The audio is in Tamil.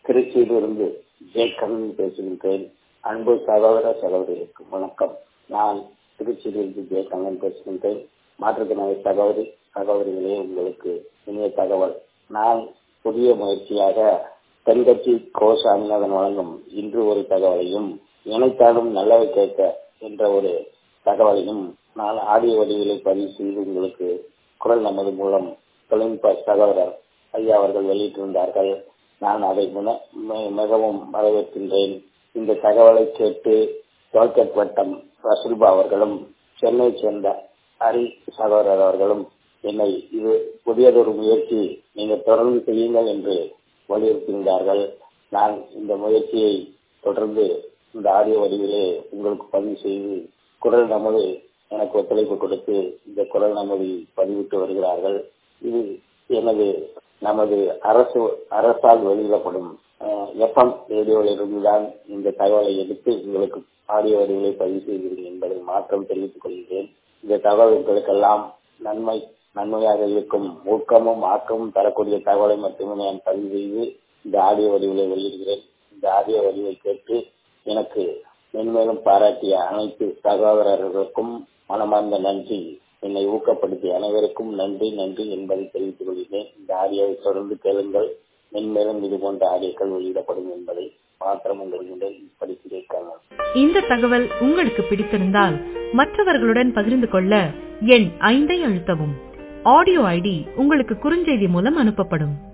திருச்சியிலிருந்து ஜெயக்கண்ணன் பேசுகின்றேன் அன்பு சகோதர சகோதரிகளுக்கு வணக்கம் நான் திருச்சியிலிருந்து ஜெயக்கண்ணன் பேசுகின்றேன் மாற்றுத்திறனாளி சகோதரி சகோதரிகளே உங்களுக்கு இனிய தகவல் நான் புதிய முயற்சியாக தென்கட்சி கோ சாமிநாதன் வழங்கும் இன்று ஒரு தகவலையும் இணைத்தாலும் நல்லவை கேட்க என்ற ஒரு தகவலையும் நான் ஆடியோ வடிவிலை பதிவு செய்து உங்களுக்கு குரல் நமது மூலம் தொழில்நுட்ப சகோதரர் ஐயா அவர்கள் வெளியிட்டிருந்தார்கள் நான் அதை மிகவும் வரவேற்கின்றேன் இந்த தகவலை கேட்டு தோல்கட் வட்டம் ரசுல்பா அவர்களும் சென்னை சேர்ந்த ஹரி சகோதரர் அவர்களும் என்னை இது புதியதொரு முயற்சி நீங்கள் தொடர்ந்து செய்யுங்கள் என்று வலியுறுத்தியிருந்தார்கள் நான் இந்த முயற்சியை தொடர்ந்து இந்த ஆடியோ வடிவிலே உங்களுக்கு பதிவு செய்து குரல் நமது எனக்கு ஒத்துழைப்பு கொடுத்து இந்த குரல் நமது பதிவிட்டு வருகிறார்கள் இது எனது நமது அரசு அரசால் வெளியிடப்படும் எஃப்எம் ரேடியோவில் இருந்துதான் இந்த தகவலை எடுத்து உங்களுக்கு ஆடியோ வடிவிலை பதிவு செய்கிறேன் என்பதை மாற்றம் தெரிவித்துக் கொள்கிறேன் இந்த தகவல்களுக்கெல்லாம் நன்மை நன்மையாக இருக்கும் ஊக்கமும் ஆக்கமும் தரக்கூடிய தகவலை மட்டுமே நான் பதிவு செய்து இந்த ஆடியோ வடிவிலை வெளியிடுகிறேன் இந்த ஆடியோ வடிவை கேட்டு எனக்கு மென்மேலும் பாராட்டிய அனைத்து சகோதரர்களுக்கும் மனமார்ந்த நன்றி என்னை ஊக்கப்படுத்திய அனைவருக்கும் நன்றி நன்றி என்பதை தெரிவித்துக் கொள்கிறேன் இந்த ஆடியோவை தொடர்ந்து கேளுங்கள் மென்மேலும் இது போன்ற ஆடியோக்கள் வெளியிடப்படும் என்பதை மாற்றம் உங்களுக்கு படித்து கேட்கலாம் இந்த தகவல் உங்களுக்கு பிடித்திருந்தால் மற்றவர்களுடன் பகிர்ந்து கொள்ள எண் ஐந்தை அழுத்தவும் ஆடியோ ஐடி உங்களுக்கு குறுஞ்செய்தி மூலம் அனுப்பப்படும்